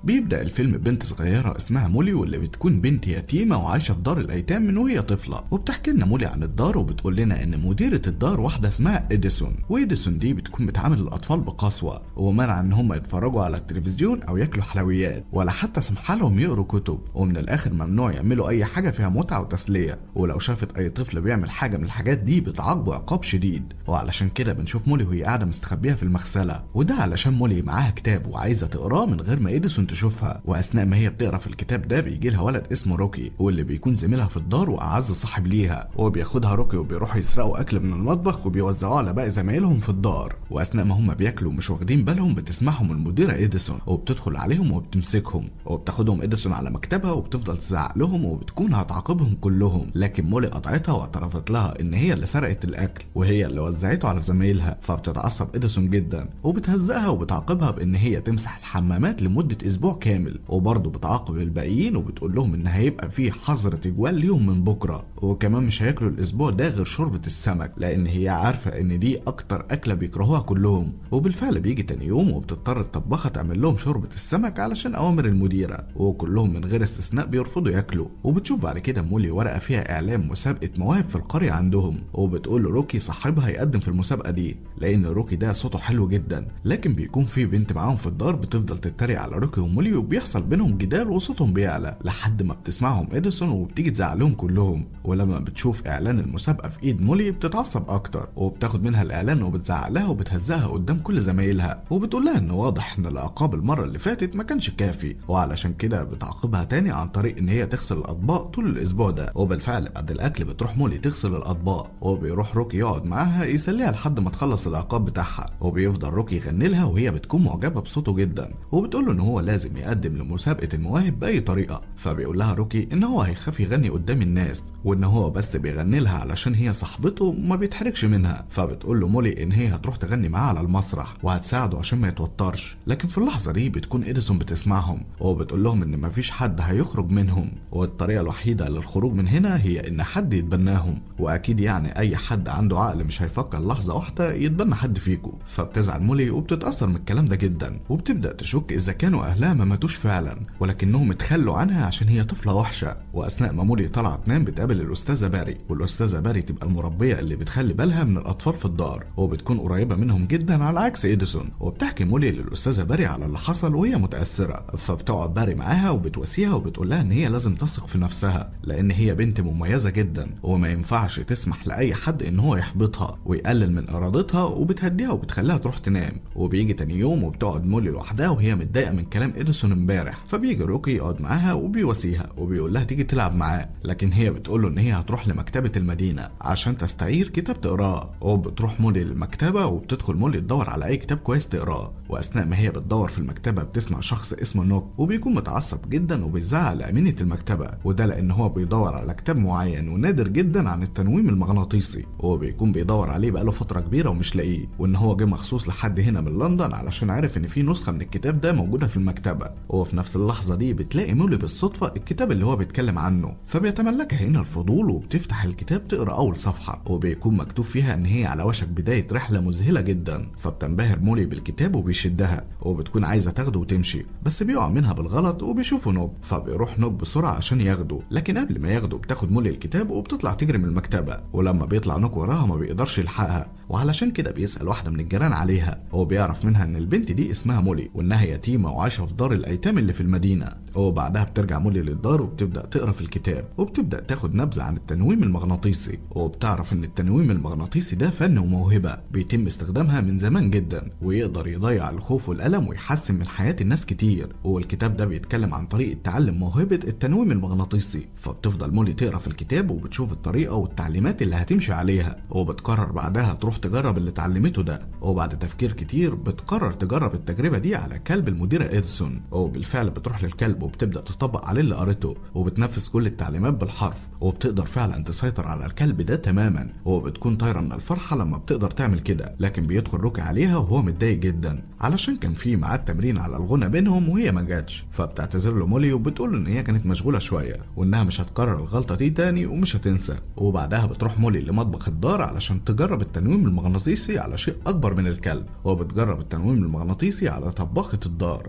بيبدأ الفيلم ببنت صغيرة اسمها مولي واللي بتكون بنت يتيمة وعايشة في دار الأيتام من وهي طفلة وبتحكي لنا مولي عن الدار وبتقول لنا إن مديرة الدار واحدة اسمها إديسون وإديسون دي بتكون بتعامل الأطفال بقسوة ومنع إن هم يتفرجوا على التلفزيون أو ياكلوا حلويات ولا حتى سمح لهم يقروا كتب ومن الآخر ممنوع يعملوا أي حاجة فيها متعة وتسلية ولو شافت أي طفل بيعمل حاجة من الحاجات دي بتعاقبه عقاب شديد وعلشان كده بنشوف مولي وهي قاعدة مستخبية في المغسلة وده علشان مولي معاها كتاب وعايزة تقراه من غير ما إديسون تشوفها واثناء ما هي بتقرا في الكتاب ده بيجي لها ولد اسمه روكي واللي بيكون زميلها في الدار واعز صاحب ليها وبياخدها روكي وبيروحوا يسرقوا اكل من المطبخ وبيوزعوه على باقي زمايلهم في الدار واثناء ما هم بياكلوا مش واخدين بالهم بتسمعهم المديره اديسون وبتدخل عليهم وبتمسكهم وبتاخدهم اديسون على مكتبها وبتفضل تزعق لهم وبتكون هتعاقبهم كلهم لكن مولي قطعتها واعترفت لها ان هي اللي سرقت الاكل وهي اللي وزعته على زمايلها فبتتعصب اديسون جدا وبتهزقها وبتعاقبها بان هي تمسح الحمامات لمده اسبوع كامل وبرضه بتعاقب الباقيين وبتقول لهم ان هيبقى في حظر تجوال ليهم من بكره وكمان مش هياكلوا الاسبوع ده غير شوربه السمك لان هي عارفه ان دي اكتر اكله بيكرهوها كلهم وبالفعل بيجي تاني يوم وبتضطر الطباخه تعمل لهم شوربه السمك علشان اوامر المديره وكلهم من غير استثناء بيرفضوا ياكلوا وبتشوف بعد كده مولي ورقه فيها اعلان مسابقه مواهب في القريه عندهم وبتقول روكي صاحبها يقدم في المسابقه دي لان روكي ده صوته حلو جدا لكن بيكون في بنت معاهم في الدار بتفضل تتريق على روكي ومولي وبيحصل بينهم جدال وصوتهم بيعلى لحد ما بتسمعهم اديسون وبتيجي تزعلهم كلهم ولما بتشوف اعلان المسابقه في ايد مولي بتتعصب اكتر وبتاخد منها الاعلان وبتزعق لها وبتهزها قدام كل زمايلها وبتقول لها ان واضح ان العقاب المره اللي فاتت ما كانش كافي وعلشان كده بتعاقبها تاني عن طريق ان هي تغسل الاطباق طول الاسبوع ده وبالفعل بعد الاكل بتروح مولي تغسل الاطباق وبيروح روكي يقعد معاها يسليها لحد ما تخلص العقاب بتاعها وبيفضل روكي يغني لها وهي بتكون معجبه بصوته جدا وبتقول له ان هو لازم يقدم لمسابقه المواهب باي طريقه فبيقول لها روكي ان هو هيخاف يغني قدام الناس وان هو بس بيغني لها علشان هي صاحبته وما بيتحركش منها فبتقول له مولي ان هي هتروح تغني معاه على المسرح وهتساعده عشان ما يتوترش لكن في اللحظه دي بتكون اديسون بتسمعهم وبتقول لهم ان مفيش حد هيخرج منهم والطريقه الوحيده للخروج من هنا هي ان حد يتبناهم واكيد يعني اي حد عنده عقل مش هيفكر لحظه واحده يتبنى حد فيكم فبتزعل مولي وبتتاثر من الكلام ده جدا وبتبدا تشك اذا كانوا اهلها ما ماتوش فعلا ولكنهم اتخلوا عنها عشان هي طفله وحشه واثناء ما مولي طالعه تنام بتقابل الاستاذه باري والاستاذه باري تبقى المربيه اللي بتخلي بالها من الاطفال في الدار وبتكون قريبه منهم جدا على عكس اديسون وبتحكي مولي للاستاذه باري على اللي حصل وهي متاثره فبتقعد باري معاها وبتواسيها وبتقول لها ان هي لازم تثق في نفسها لان هي بنت مميزه جدا وما ينفعش تسمح لاي حد ان هو يحبطها ويقلل من ارادتها وبتهديها وبتخليها تروح تنام وبيجي تاني يوم وبتقعد مولي لوحدها وهي متضايقه من كلام اديسون امبارح فبيجي روكي يقعد معاها وبيواسيها وبيقول لها تيجي تلعب معاه لكن هي بتقول له ان هي هتروح لمكتبه المدينه عشان تستعير كتاب تقراه وبتروح مولي للمكتبه وبتدخل مولي تدور على اي كتاب كويس تقراه واثناء ما هي بتدور في المكتبه بتسمع شخص اسمه نوك وبيكون متعصب جدا وبيزعق لامينه المكتبه وده لان هو بيدور على كتاب معين ونادر جدا عن التنويم المغناطيسي وهو بيكون بيدور عليه بقاله فتره كبيره ومش لاقيه وان هو جه مخصوص لحد هنا من لندن علشان عارف ان في نسخه من الكتاب ده موجوده في المكتبه وفي نفس اللحظه دي بتلاقي مولي بالصدفه الكتاب اللي هو بيتكلم عنه فبيتملكها هنا الفضول وبتفتح الكتاب تقرا اول صفحه وبيكون مكتوب فيها ان هي على وشك بدايه رحله مذهله جدا فبتنبهر مولي بالكتاب وبيشدها وبتكون عايزه تاخده وتمشي بس بيقع منها بالغلط وبيشوفه نوب فبيروح نوب بسرعه عشان ياخده لكن قبل ما ياخده بتاخد مولي الكتاب وبتطلع تجري من المكتبه ولما بيطلع نوك وراها ما بيقدرش يلحقها وعلشان كده بيسال واحده من الجيران عليها هو بيعرف منها ان البنت دي اسمها مولي وانها يتيمه وعايشه في دار الايتام اللي في المدينه وبعدها بترجع مولي للدار وبتبدا تقرا في الكتاب وبتبدا تاخد نبذه عن التنويم المغناطيسي وبتعرف ان التنويم المغناطيسي ده فن وموهبه بيتم استخدامها من زمان جدا ويقدر يضيع الخوف والالم ويحسن من حياه الناس كتير والكتاب ده بيتكلم عن طريقه تعلم موهبه التنويم المغناطيسي فبتفضل مولي تقرا في الكتاب وبتشوف الطريقه والتعليمات اللي هتمشي عليها وبتقرر بعدها تروح تجرب اللي اتعلمته ده وبعد تفكير كتير بتقرر تجرب التجربه دي على كلب المديره اديسون وبالفعل بتروح للكلب وبتبدا تطبق عليه اللي قريته وبتنفذ كل التعليمات بالحرف وبتقدر فعلا تسيطر على الكلب ده تماما وبتكون طايره من الفرحه لما بتقدر تعمل كده لكن بيدخل روكي عليها وهو متضايق جدا علشان كان في ميعاد تمرين على الغنى بينهم وهي ما جاتش فبتعتذر له مولي وبتقول له ان هي كانت مشغوله شويه وانها مش هتكرر الغلطه دي تاني ومش هتنسى وبعدها بتروح مولي لمطبخ الدار علشان تجرب التنويم المغناطيسي على شيء اكبر من الكلب وبتجرب التنويم المغناطيسي على طباخه الدار وبالفعل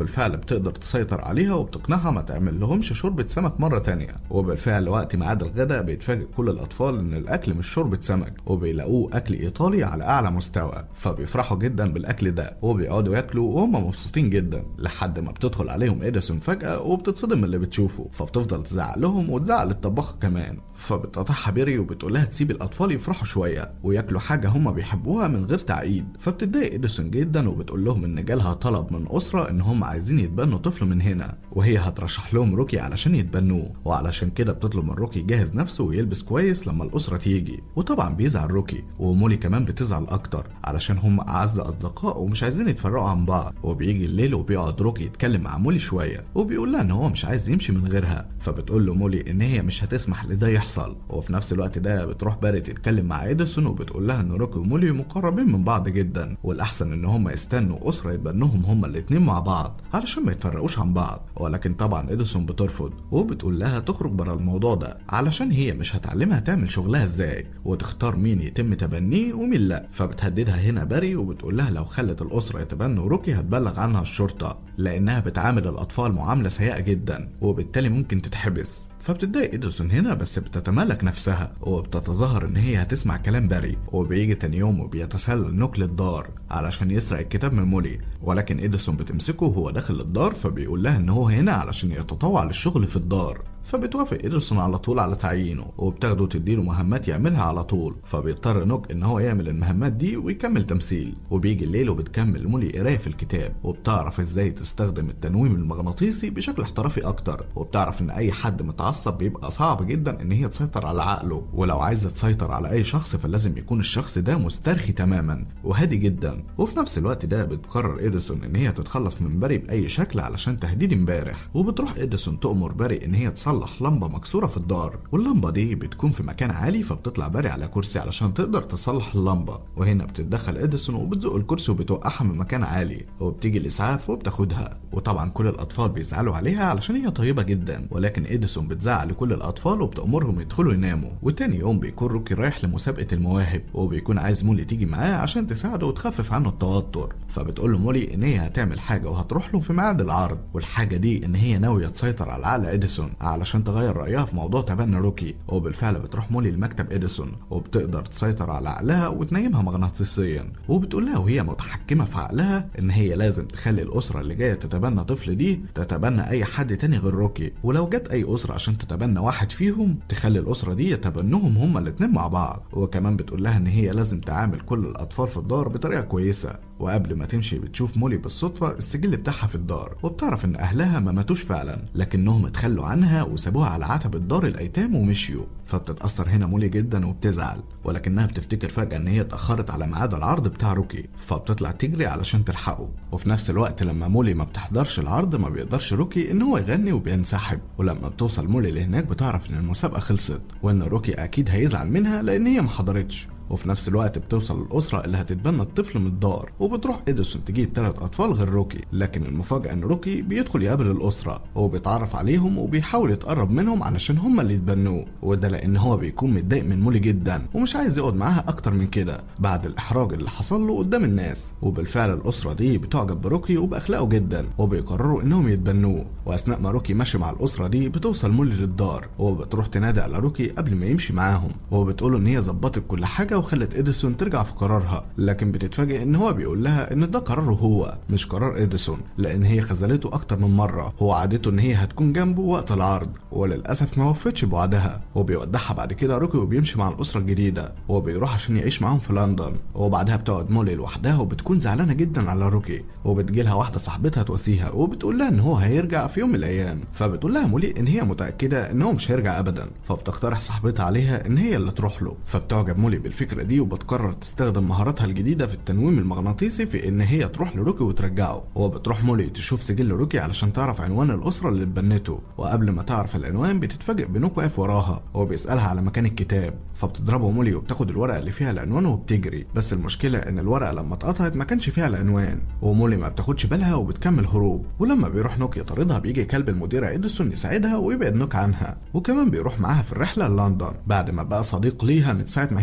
وبالفعل بتقدر تسيطر عليها وبتقنعها ما تعمل لهمش شوربة سمك مرة تانية وبالفعل وقت ميعاد الغداء بيتفاجئ كل الأطفال إن الأكل مش شوربة سمك وبيلاقوه أكل إيطالي على أعلى مستوى فبيفرحوا جدا بالأكل ده وبيقعدوا ياكلوا وهم مبسوطين جدا لحد ما بتدخل عليهم إيديسون فجأة وبتتصدم من اللي بتشوفه فبتفضل تزعق لهم وتزعق للطباخة كمان فبتقطعها بيري وبتقول لها تسيب الأطفال يفرحوا شوية وياكلوا حاجة هم بيحبوها من غير تعقيد فبتتضايق إيديسون جدا وبتقول لهم إن جالها طلب من أسرة إن هم عايزين يتبنوا طفل من هنا وهي هترشح لهم روكي علشان يتبنوه وعلشان كده بتطلب من روكي يجهز نفسه ويلبس كويس لما الأسرة تيجي وطبعا بيزعل روكي ومولي كمان بتزعل أكتر علشان هم أعز أصدقاء ومش عايزين يتفرقوا عن بعض وبيجي الليل وبيقعد روكي يتكلم مع مولي شوية وبيقول لها إن هو مش عايز يمشي من غيرها فبتقول له مولي إن هي مش هتسمح لده يحصل وفي نفس الوقت ده بتروح باري تتكلم مع إيديسون وبتقول لها إن روكي ومولي مقربين من بعض جدا والأحسن إن هم يستنوا أسرة يتبنوهم هم الاتنين مع بعض علشان ما يتفرقوش عن بعض ولكن طبعا إيديسون بترفض وبتقول لها تخرج بره الموضوع ده علشان هي مش هتعلمها تعمل شغلها ازاي وتختار مين يتم تبنيه ومين لا فبتهددها هنا باري وبتقول لها لو خلت الأسرة يتبنوا روكي هتبلغ عنها الشرطة لأنها بتعامل الأطفال معاملة سيئة جدا وبالتالي ممكن تتحبس فبتتضايق إديسون هنا بس بتتمالك نفسها وبتتظاهر إن هي هتسمع كلام باري وبيجي تاني يوم وبيتسلل نقل الدار علشان يسرق الكتاب من مولي ولكن إديسون بتمسكه وهو داخل الدار فبيقول لها إن هو هنا علشان يتطوع للشغل في الدار فبتوافق إيدرسون على طول على تعيينه وبتاخده تديله مهمات يعملها على طول فبيضطر نوك إن هو يعمل المهمات دي ويكمل تمثيل وبيجي الليل وبتكمل مولي قراية في الكتاب وبتعرف إزاي تستخدم التنويم المغناطيسي بشكل احترافي أكتر وبتعرف إن أي حد متعصب بيبقى صعب جدا إن هي تسيطر على عقله ولو عايزة تسيطر على أي شخص فلازم يكون الشخص ده مسترخي تماما وهادي جدا وفي نفس الوقت ده بتقرر إيديسون إن هي تتخلص من باري بأي شكل علشان تهديد امبارح وبتروح إيديسون تأمر باري إن هي تصلح تصلح لمبة مكسورة في الدار واللمبة دي بتكون في مكان عالي فبتطلع باري على كرسي علشان تقدر تصلح اللمبة وهنا بتتدخل اديسون وبتزق الكرسي وبتوقعها من مكان عالي وبتيجي الاسعاف وبتاخدها وطبعا كل الاطفال بيزعلوا عليها علشان هي طيبة جدا ولكن اديسون بتزعق لكل الاطفال وبتأمرهم يدخلوا يناموا وتاني يوم بيكون روكي رايح لمسابقة المواهب وبيكون عايز مولي تيجي معاه عشان تساعده وتخفف عنه التوتر فبتقول له مولي ان هي هتعمل حاجة وهتروح له في ميعاد العرض والحاجة دي ان هي ناوية تسيطر على عقل اديسون علشان تغير رأيها في موضوع تبني روكي وبالفعل بتروح مولي لمكتب اديسون وبتقدر تسيطر على عقلها وتنيمها مغناطيسيا وبتقول لها وهي متحكمة في عقلها ان هي لازم تخلي الأسرة اللي جاية تتبنى طفل دي تتبنى أي حد تاني غير روكي ولو جت أي أسرة عشان تتبنى واحد فيهم تخلي الأسرة دي يتبنوهم هما الاتنين مع بعض وكمان بتقول لها ان هي لازم تعامل كل الأطفال في الدار بطريقة كويسة وقبل ما تمشي بتشوف مولي بالصدفة السجل بتاعها في الدار وبتعرف ان اهلها ما ماتوش فعلا لكنهم اتخلوا عنها وسابوها على عتبة دار الايتام ومشيوا فبتتأثر هنا مولي جدا وبتزعل ولكنها بتفتكر فجأة ان هي اتأخرت على ميعاد العرض بتاع روكي فبتطلع تجري علشان تلحقه وفي نفس الوقت لما مولي ما بتحضرش العرض ما بيقدرش روكي ان هو يغني وبينسحب ولما بتوصل مولي لهناك بتعرف ان المسابقة خلصت وان روكي اكيد هيزعل منها لان هي ما حضرتش وفي نفس الوقت بتوصل الأسرة اللي هتتبنى الطفل من الدار وبتروح إديسون تجيب تلات أطفال غير روكي لكن المفاجأة إن روكي بيدخل يقابل الأسرة وبيتعرف عليهم وبيحاول يتقرب منهم علشان هما اللي يتبنوه وده لأن هو بيكون متضايق من مولي جدا ومش عايز يقعد معاها أكتر من كده بعد الإحراج اللي حصل له قدام الناس وبالفعل الأسرة دي بتعجب بروكي وبأخلاقه جدا وبيقرروا إنهم يتبنوه وأثناء ما روكي ماشي مع الأسرة دي بتوصل مولي للدار وبتروح تنادي على روكي قبل ما يمشي معاهم وبتقوله إن هي ظبطت كل حاجة وخلت اديسون ترجع في قرارها لكن بتتفاجئ ان هو بيقول لها ان ده قراره هو مش قرار اديسون لان هي خذلته اكتر من مره هو عادته ان هي هتكون جنبه وقت العرض وللاسف ما وفتش بوعدها وبيودعها بعد كده روكي وبيمشي مع الاسره الجديده وبيروح عشان يعيش معاهم في لندن وبعدها بتقعد مولي لوحدها وبتكون زعلانه جدا على روكي وبتجيلها واحده صاحبتها تواسيها وبتقول لها ان هو هيرجع في يوم من الايام فبتقول لها مولي ان هي متاكده ان هو مش هيرجع ابدا فبتقترح صاحبتها عليها ان هي اللي تروح له فبتعجب مولي بالفكره دي وبتقرر تستخدم مهاراتها الجديدة في التنويم المغناطيسي في إن هي تروح لروكي وترجعه وبتروح مولي تشوف سجل روكي علشان تعرف عنوان الأسرة اللي اتبنته وقبل ما تعرف العنوان بتتفاجئ بنوك واقف وراها وبيسألها على مكان الكتاب فبتضربه مولي وبتاخد الورقة اللي فيها العنوان وبتجري بس المشكلة إن الورقة لما اتقطعت ما كانش فيها العنوان ومولي ما بتاخدش بالها وبتكمل هروب ولما بيروح نوك يطاردها بيجي كلب المديرة إديسون يساعدها ويبعد نوك عنها وكمان بيروح معاها في الرحلة لندن بعد ما بقى صديق ليها من ساعة ما هي نيمته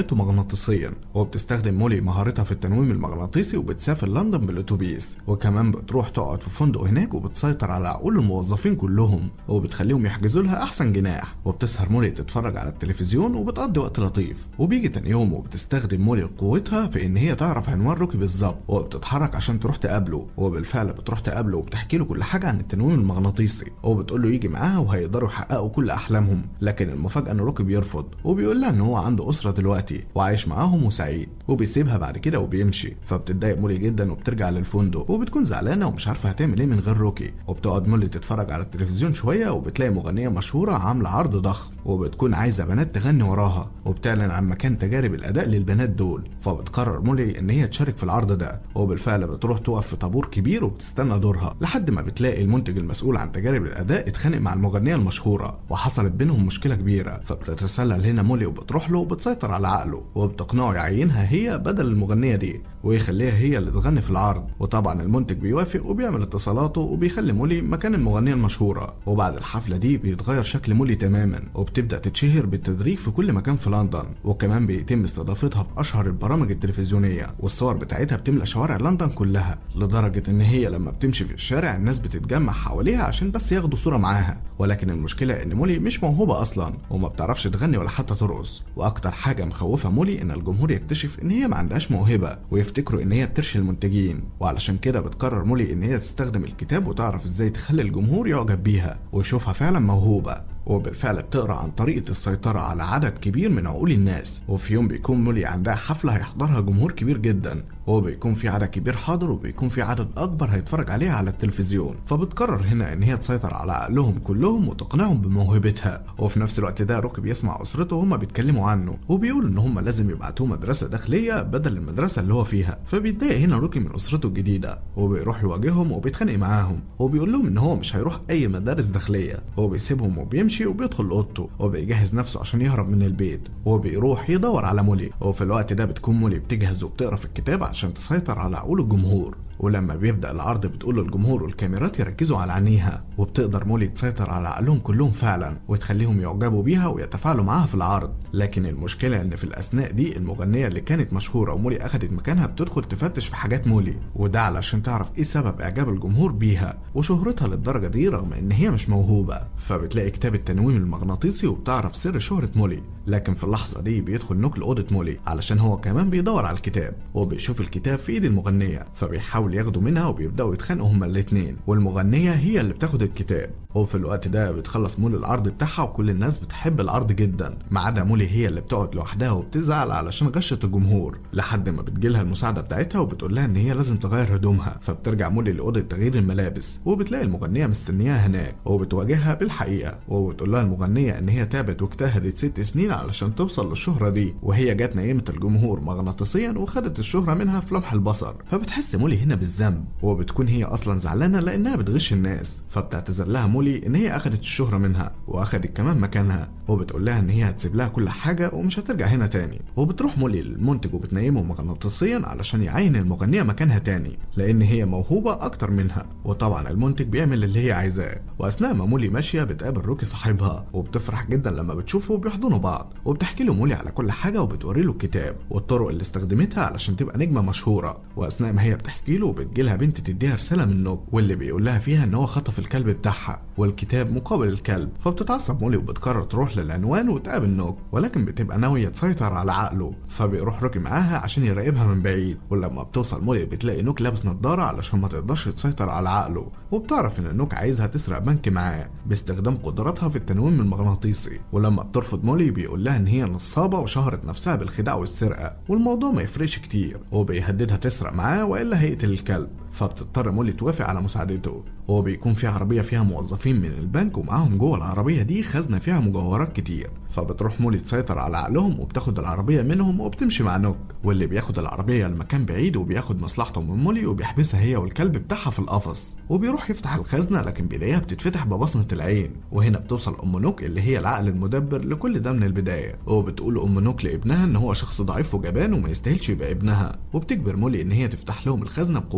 بتاعته مغناطيسيا وبتستخدم مولي مهارتها في التنويم المغناطيسي وبتسافر لندن بالاتوبيس وكمان بتروح تقعد في فندق هناك وبتسيطر على عقول الموظفين كلهم وبتخليهم يحجزوا لها احسن جناح وبتسهر مولي تتفرج على التلفزيون وبتقضي وقت لطيف وبيجي تاني يوم وبتستخدم مولي قوتها في ان هي تعرف عنوان روكي بالظبط وبتتحرك عشان تروح تقابله وبالفعل بتروح تقابله وبتحكي له كل حاجه عن التنويم المغناطيسي وبتقول له يجي معاها وهيقدروا يحققوا كل احلامهم لكن المفاجاه ان روكي بيرفض وبيقول لها ان هو عنده اسره دلوقتي وعايش معاهم وسعيد وبيسيبها بعد كده وبيمشي فبتتضايق مولي جدا وبترجع للفندق وبتكون زعلانه ومش عارفه هتعمل ايه من غير روكي وبتقعد مولي تتفرج على التلفزيون شويه وبتلاقي مغنيه مشهوره عامله عرض ضخم وبتكون عايزه بنات تغني وراها وبتعلن عن مكان تجارب الاداء للبنات دول فبتقرر مولي ان هي تشارك في العرض ده وبالفعل بتروح تقف في طابور كبير وبتستنى دورها لحد ما بتلاقي المنتج المسؤول عن تجارب الاداء اتخانق مع المغنيه المشهوره وحصلت بينهم مشكله كبيره فبتتسلل هنا مولي وبتروح له وبتسيطر على عقله وبتقنعه يعينها هي بدل المغنيه دي ويخليها هي اللي تغني في العرض وطبعا المنتج بيوافق وبيعمل اتصالاته وبيخلي مولي مكان المغنيه المشهوره وبعد الحفله دي بيتغير شكل مولي تماما وبتبدا تتشهر بالتدريج في كل مكان في لندن وكمان بيتم استضافتها في اشهر البرامج التلفزيونيه والصور بتاعتها بتملى شوارع لندن كلها لدرجه ان هي لما بتمشي في الشارع الناس بتتجمع حواليها عشان بس ياخدوا صوره معاها ولكن المشكله ان مولي مش موهوبه اصلا وما بتعرفش تغني ولا حتى ترقص واكتر حاجه مخوفه مولي ان الجمهور يكتشف ان هي ما عندهاش موهبه ويفتكروا ان هي بترشي المنتجين وعلشان كده بتقرر مولي ان هي تستخدم الكتاب وتعرف ازاي تخلي الجمهور يعجب بيها ويشوفها فعلا موهوبه وبالفعل بتقرا عن طريقة السيطرة على عدد كبير من عقول الناس وفي يوم بيكون مولي عندها حفلة هيحضرها جمهور كبير جدا وبيكون في عدد كبير حاضر وبيكون في عدد اكبر هيتفرج عليها على التلفزيون فبتقرر هنا ان هي تسيطر على عقلهم كلهم وتقنعهم بموهبتها وفي نفس الوقت ده روكي بيسمع اسرته وهما بيتكلموا عنه وبيقول ان هما لازم يبعتوه مدرسه داخليه بدل المدرسه اللي هو فيها فبيتضايق هنا روكي من اسرته الجديده وبيروح يواجههم وبيتخانق معاهم وبيقول لهم ان هو مش هيروح اي مدارس داخليه هو بيسيبهم وبيمشي وبيدخل اوضته وبيجهز نفسه عشان يهرب من البيت وبيروح يدور على مولي وفي الوقت ده بتكون مولي بتجهز وبتقرا في الكتاب عشان تسيطر على عقول الجمهور ولما بيبدا العرض بتقول للجمهور والكاميرات يركزوا على عينيها وبتقدر مولي تسيطر على عقلهم كلهم فعلا وتخليهم يعجبوا بيها ويتفاعلوا معاها في العرض لكن المشكله ان في الاثناء دي المغنيه اللي كانت مشهوره ومولي اخدت مكانها بتدخل تفتش في حاجات مولي وده علشان تعرف ايه سبب اعجاب الجمهور بيها وشهرتها للدرجه دي رغم ان هي مش موهوبه فبتلاقي كتاب التنويم المغناطيسي وبتعرف سر شهره مولي لكن في اللحظه دي بيدخل نوك لاوضه مولي علشان هو كمان بيدور على الكتاب وبيشوف الكتاب في ايد المغنيه فبيحاول ياخده منها وبيبداوا يتخانقوا هما الاتنين والمغنيه هي اللي بتاخد الكتاب وفي الوقت ده بتخلص مولي العرض بتاعها وكل الناس بتحب العرض جدا ما عدا مولي هي اللي بتقعد لوحدها وبتزعل علشان غشت الجمهور لحد ما بتجيلها المساعده بتاعتها وبتقول لها ان هي لازم تغير هدومها فبترجع مولي لاوضه تغيير الملابس وبتلاقي المغنيه مستنياها هناك وبتواجهها بالحقيقه وبتقول لها المغنيه ان هي تعبت واجتهدت ست سنين علشان توصل للشهره دي وهي جت نيمت الجمهور مغناطيسيا وخدت الشهره منها في لمح البصر فبتحس مولي هنا بالذنب وبتكون هي اصلا زعلانه لانها بتغش الناس فبتعتذر لها مولي ان هي اخدت الشهره منها واخدت كمان مكانها وبتقول لها ان هي هتسيب لها كل حاجه ومش هترجع هنا تاني وبتروح مولي للمنتج وبتنيمه مغناطيسيا علشان يعين المغنيه مكانها تاني لان هي موهوبه اكتر منها وطبعا المنتج بيعمل اللي هي عايزاه واثناء ما مولي ماشيه بتقابل روكي صاحبها وبتفرح جدا لما بتشوفه وبيحضنوا بعض وبتحكي له مولي على كل حاجه وبتوري له الكتاب والطرق اللي استخدمتها علشان تبقى نجمه مشهوره واثناء ما هي بتحكي له بتجيلها بنت تديها رساله من نوك واللي بيقول لها فيها ان هو خطف الكلب بتاعها والكتاب مقابل الكلب فبتتعصب مولي وبتقرر تروح للعنوان وتقابل نوك ولكن بتبقى ناويه تسيطر على عقله فبيروح روكي معاها عشان يراقبها من بعيد ولما بتوصل مولي بتلاقي نوك لابس نظاره علشان ما تقدرش تسيطر على عقله وبتعرف ان نوك عايزها تسرق بنك معاه باستخدام قدراتها في التنويم المغناطيسي ولما بترفض مولي بيقول لها ان هي نصابه وشهرت نفسها بالخداع والسرقه والموضوع ما يفرقش كتير وبيهددها تسرق معاه والا هيقتل الكلب فبتضطر مولي توافق على مساعدته هو بيكون في عربية فيها موظفين من البنك ومعاهم جوه العربية دي خزنة فيها مجوهرات كتير فبتروح مولي تسيطر على عقلهم وبتاخد العربية منهم وبتمشي مع نوك واللي بياخد العربية لمكان بعيد وبياخد مصلحته من مولي وبيحبسها هي والكلب بتاعها في القفص وبيروح يفتح الخزنة لكن بيلاقيها بتتفتح ببصمة العين وهنا بتوصل أم نوك اللي هي العقل المدبر لكل ده من البداية وبتقول أم نوك لابنها إن هو شخص ضعيف وجبان وما يستاهلش يبقى ابنها وبتجبر مولي إن هي تفتح لهم الخزنة بقوتها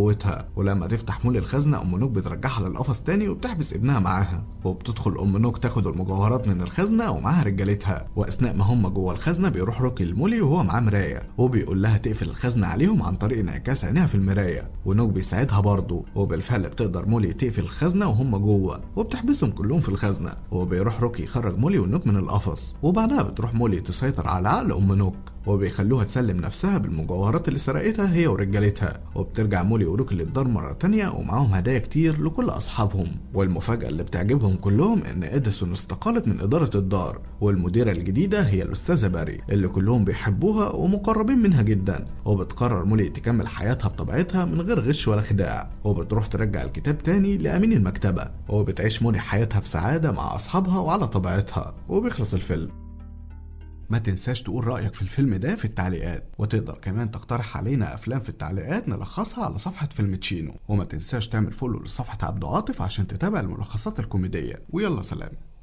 ولما تفتح مولي الخزنة أم نوك بترجعها للقفص تاني وبتحبس ابنها معاها وبتدخل أم نوك تاخد المجوهرات من الخزنة ومعاها رجالتها وأثناء ما هم جوه الخزنة بيروح روكي لمولي وهو معاه مراية وبيقول لها تقفل الخزنة عليهم عن طريق انعكاس عينيها في المراية ونوك بيساعدها برضه وبالفعل بتقدر مولي تقفل الخزنة وهم جوه وبتحبسهم كلهم في الخزنة وبيروح روكي يخرج مولي ونوك من القفص وبعدها بتروح مولي تسيطر على عقل أم نوك وبيخلوها تسلم نفسها بالمجوهرات اللي سرقتها هي ورجالتها وبترجع مولي وروكي للدار مرة تانية ومعاهم هدايا كتير لكل أصحابهم والمفاجأة اللي بتعجبهم كلهم إن إديسون استقالت من إدارة الدار والمديرة الجديدة هي الأستاذة باري اللي كلهم بيحبوها ومقربين منها جدا وبتقرر مولي تكمل حياتها بطبيعتها من غير غش ولا خداع وبتروح ترجع الكتاب تاني لأمين المكتبة وبتعيش مولي حياتها في سعادة مع أصحابها وعلى طبيعتها وبيخلص الفيلم ما تنساش تقول رأيك في الفيلم ده في التعليقات وتقدر كمان تقترح علينا أفلام في التعليقات نلخصها على صفحة فيلم تشينو وما تنساش تعمل فولو لصفحة عبد عاطف عشان تتابع الملخصات الكوميدية ويلا سلام